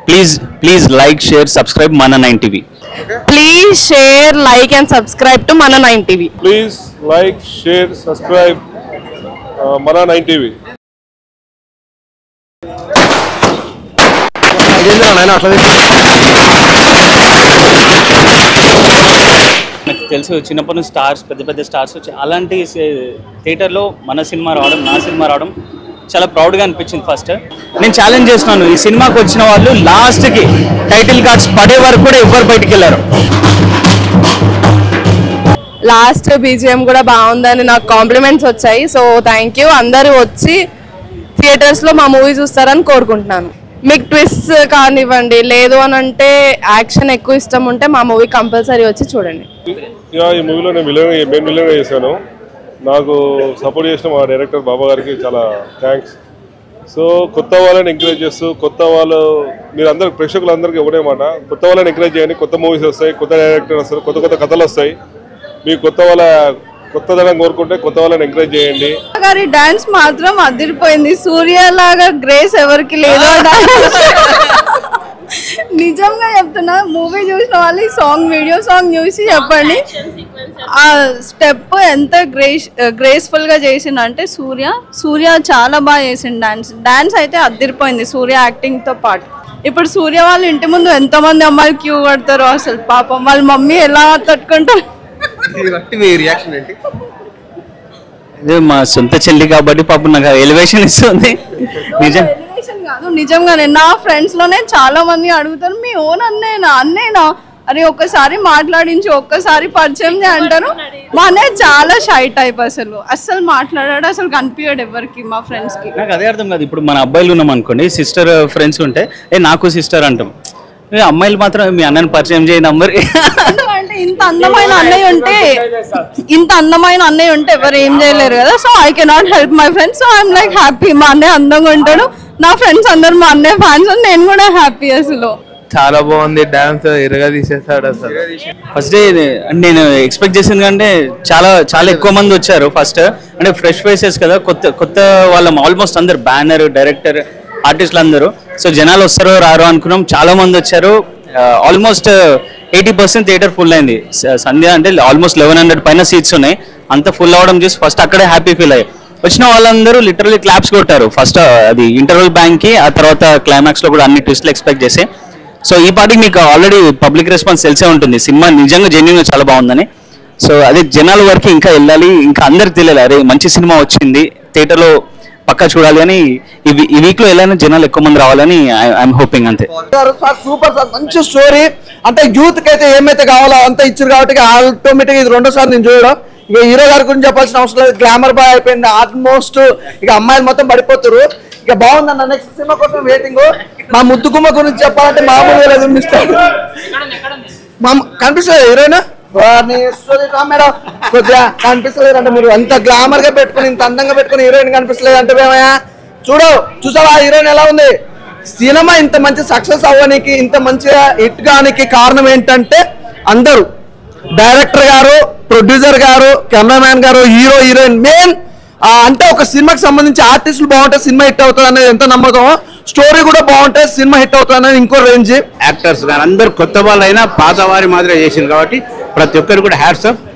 please please like share subscribe మన nine TV please share like and subscribe to మన nine TV please like share subscribe మన nine TV నాకు తెలుసు చిన్నప్పటి నుంచి స్టార్స్ పెద్ద పెద్ద స్టార్స్ వచ్చి అలాంటి థియేటర్లో మన సినిమా రావడం నా సినిమా రావడం చాలా ప్రౌడ్గా అనిపించింది ఫస్ట్ నేను ఛాలెంజ్ చేస్తున్నాను ఈ సినిమాకి వచ్చిన వాళ్ళు లాస్ట్కి టైటిల్ కార్డ్స్ పడే వరకు కూడా ఎవ్వరు బయటికి వెళ్ళారు లాస్ట్ బీజిఎం కూడా బాగుందని నాకు కాంప్లిమెంట్స్ వచ్చాయి సో థ్యాంక్ యూ అందరూ వచ్చి థియేటర్స్ లో మా మూవీ చూస్తారని కోరుకుంటున్నాను మీకు ట్విస్ట్ కానివ్వండి లేదు అని అంటే యాక్షన్ ఎక్కువ ఇష్టం ఉంటే మా మూవీ కంపల్సరీ వచ్చి చూడండి ఇక ఈ మూవీలో నేను విలన్ మెయిన్ విలన్ చేశాను నాకు సపోర్ట్ చేసిన మా డైరెక్టర్ బాబా గారికి చాలా థ్యాంక్స్ సో కొత్త వాళ్ళని ఎంకరేజ్ చేస్తూ కొత్త వాళ్ళు మీరందరూ ప్రేక్షకులందరికీ ఒకటే మాట కొత్త వాళ్ళని ఎంకరేజ్ చేయండి కొత్త మూవీస్ వస్తాయి కొత్త డైరెక్టర్ వస్తారు కొత్త కొత్త కథలు వస్తాయి మీ కొత్త వాళ్ళ కొత్తదనం కోరుకుంటే కొత్త వాళ్ళని ఎంకరేజ్ చేయండి గారి డాన్స్ మాత్రం అదిరిపోయింది సూర్య లాగా గ్రేస్ ఎవరికి లేదు నిజంగా చెప్తున్నా మూవీ చూసిన వాళ్ళు ఈ సాంగ్ వీడియో సాంగ్ చూసి చెప్పండి ఆ స్టెప్ ఎంత గ్రేస్ గ్రేస్ఫుల్ గా చేసిండు అంటే సూర్య సూర్య చాలా బాగా చేసిండు డాన్స్ డాన్స్ అయితే అదిరిపోయింది సూర్య యాక్టింగ్ తో పాటు ఇప్పుడు సూర్య వాళ్ళు ఇంటి ముందు ఎంతమంది అమ్మాయిలు క్యూ కడతారో అసలు పాపం వాళ్ళ మమ్మీ ఎలా తట్టుకుంటారు రియాక్షన్ ఏంటి ఇదే మా సొంత చెల్లి కాబట్టి పాపం నాకు ఎలివేషన్ ఇస్తుంది నిజం ఎలివేషన్ కాదు నిజంగానే నా ఫ్రెండ్స్ లోనే చాలా మంది అడుగుతారు మీ ఓన్ అన్నేనా అన్నేనా అరే ఒక్కసారి మాట్లాడించి ఒక్కసారి పరిచయం చేయి అంటారు మా అన్నయ్య చాలా షై టైప్ అసలు అస్సలు మాట్లాడాడు అసలు కనిపించాడు ఎవరికి మా ఫ్రెండ్స్ కి నాకు అదే అర్థం కాదు ఇప్పుడు మన అబ్బాయిలు ఉన్నాం అనుకోండి సిస్టర్ ఫ్రెండ్స్ ఉంటే ఏ నాకు సిస్టర్ అంటాం ఏ అమ్మాయిలు మాత్రం మీ అన్నని పరిచయం చేయండి నంబర్ అంటే ఇంత అందమైన అన్నయ్య ఉంటే ఇంత అందమైన అన్నయ్య ఉంటే ఎవరు ఏం చేయలేరు కదా so I cannot help my friends so I'm like happy మా అన్నయ్య అందంగా ఉంటాడు నా ఫ్రెండ్స్ అందరు మా అన్నయ్య ఫ్యాన్స్ నేను కూడా హ్యాపీ అసలు చాలా బాగుంది డాన్స్ ఎరగా తీసేస్తాడు అసలు ఫస్ట్ డే నేను ఎక్స్పెక్ట్ చేసింది కంటే చాలా చాలా ఎక్కువ మంది వచ్చారు ఫస్ట్ అంటే ఫ్రెష్ ఫేసెస్ కదా కొత్త కొత్త వాళ్ళం ఆల్మోస్ట్ అందరు బ్యానర్ డైరెక్టర్ ఆర్టిస్టులు అందరూ సో జనాలు వస్తారో రారో అనుకున్నాం చాలా మంది వచ్చారు almost eighty percent theatre full అయింది స- సంధ్య అంటే ఆల్మోస్ట్ లెవెన్ హండ్రెడ్ పైన సీట్స్ ఉన్నాయి అంత ఫుల్ అవడం చూసి ఫస్ట్ అక్కడే హ్యాపీ ఫీల్ అయ్యాయి వచ్చిన వాళ్ళందరూ లిటరలీ క్లాప్స్ కొట్టారు ఫస్ట్ అది ఇంటర్వల్ బ్యాంక్ కి ఆ తర్వాత క్లైమాక్స్ లో కూడా అన్ని ట్విస్ట్లు ఎక్స్పెక్ట్ చేసి సో ఈ పాటికి మీకు ఆల్రెడీ పబ్లిక్ రెస్పాన్స్ తెలిసే ఉంటుంది సినిమా నిజంగా జెన్యున్ చాలా బాగుందని సో అదే జనాల వరకు ఇంకా వెళ్ళాలి ఇంకా అందరికి తెలియాలి అరే మంచి సినిమా వచ్చింది థియేటర్లో పక్కా చూడాలి అని ఈ వీ- ఈ వీక్ లో వెళ్ళాలని జనాలు ఎక్కువ మంది రావాలని ఐఎమ్ హోపింగ్ అంతే సార్ సార్ సూపర్ సార్ మంచి స్టోరీ అంటే యూత్ కి అయితే ఏమైతే కావాలో అంత ఇచ్చారు కాబట్టి ఆటోమేటిక్ ఇది రెండోసారి నేను చూడడం ఇక హీరో గారి గురించి చెప్పాల్సిన అవసరం లేదు గ్లామర్ బాయ్ అయిపోయింది ఆల్మోస్ట్ ఇక అమ్మాయిలు మొత్తం పడిపోతారు ఇక బాగుందన్న నెక్స్ట్ సినిమా కోసం వెయిటింగ్ మా ముద్దుగుమ్మ గురించి చెప్పాలంటే మామూలుగా లేదు మిస్టర్ మా కనిపిస్తుంది హీరోయిన్ వారిని ఇస్తుంది రా మేడం కొద్దిగా కనిపిస్తలేదు అంటే మీరు అంత గ్లామర్ గా పెట్టుకుని ఇంత అందంగా పెట్టుకుని హీరోయిన్ కనిపిస్తలేదు అంటే మేమయ్యా చూడు చూసావా హీరోయిన్ ఎలా ఉంది సినిమా ఇంత మంచి సక్సెస్ అవ్వడానికి ఇంత మంచిగా హిట్ కానికి కారణం ఏంటంటే అందరూ డైరెక్టర్ గారు ప్రొడ్యూసర్ గారు కెమెరామ్యాన్ గారు హీరో హీరోయిన్ మెయిన్ అంటే ఒక సినిమాకి సంబంధించి ఆర్టిస్టులు బాగుంటే సినిమా హిట్ అవుతుంది అనేది ఎంత నమ్మకం స్టోరీ కూడా బాగుంటే సినిమా హిట్ అవుతుంది అనేది ఇంకో రేంజ్ యాక్టర్స్ కానీ అందరు కొత్త వాళ్ళైనా పాత వారి మాదిరి చేసింది కాబట్టి ప్రతి ఒక్కరు కూడా హ్యాట్స్ ఆఫ్